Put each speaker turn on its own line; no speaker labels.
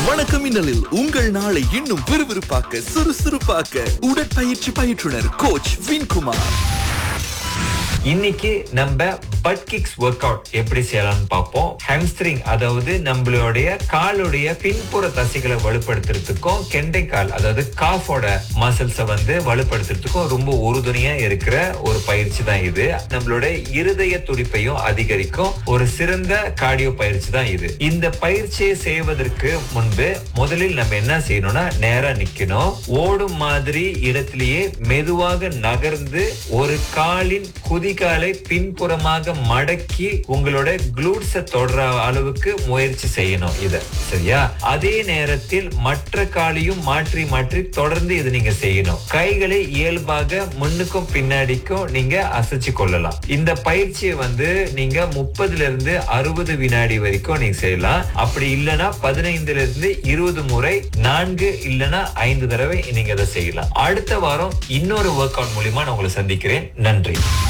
வணக்கம் மின்னலில் உங்கள் நாளை இன்னும் விறுவிறுப்பாக்க சுறுசுறுப்பாக்க உடற்பயிற்சி பயிற்றுனர் கோச் வின்குமார்
இன்னைக்கு நம்ம பட் கிக்ஸ் ஒர்க் அவுட் எப்படி செய்யலாம்னு பார்ப்போம் ஹாம்ஸ்ட்ரிங் அதாவது நம்மளுடைய காலுடைய பின்புற தசைகளை வலுப்படுத்துறதுக்கும் கெண்டைக்கால் அதாவது காஃபோட மசில்ஸை வந்து வலுப்படுத்துறதுக்கும் ரொம்ப உறுதுணையா இருக்கிற ஒரு பயிற்சி தான் இது நம்மளுடைய இருதய துடிப்பையும் அதிகரிக்கும் ஒரு சிறந்த கார்டியோ பயிற்சி தான் இது இந்த பயிற்சியை செய்வதற்கு முன்பு முதலில் நம்ம என்ன செய்யணும்னா நேரா நிக்கணும் ஓடும் மாதிரி இடத்திலேயே மெதுவாக நகர்ந்து ஒரு காலின் குதிகாலை பின்புறமாக மடக்கி உங்களோட குளூட்ஸ தொடர அளவுக்கு முயற்சி செய்யணும் இத சரியா அதே நேரத்தில் மற்ற காலையும் மாற்றி மாற்றி தொடர்ந்து இது நீங்க செய்யணும் கைகளை இயல்பாக முன்னுக்கும் பின்னாடிக்கும் நீங்க அசைச்சு கொள்ளலாம் இந்த பயிற்சியை வந்து நீங்க முப்பதுல இருந்து அறுபது வினாடி வரைக்கும் நீங்க செய்யலாம் அப்படி இல்லைன்னா பதினைந்துல இருந்து இருபது முறை நான்கு இல்லைன்னா ஐந்து தடவை நீங்க அதை செய்யலாம் அடுத்த வாரம் இன்னொரு ஒர்க் அவுட் மூலியமா நான் உங்களை சந்திக்கிறேன் நன்றி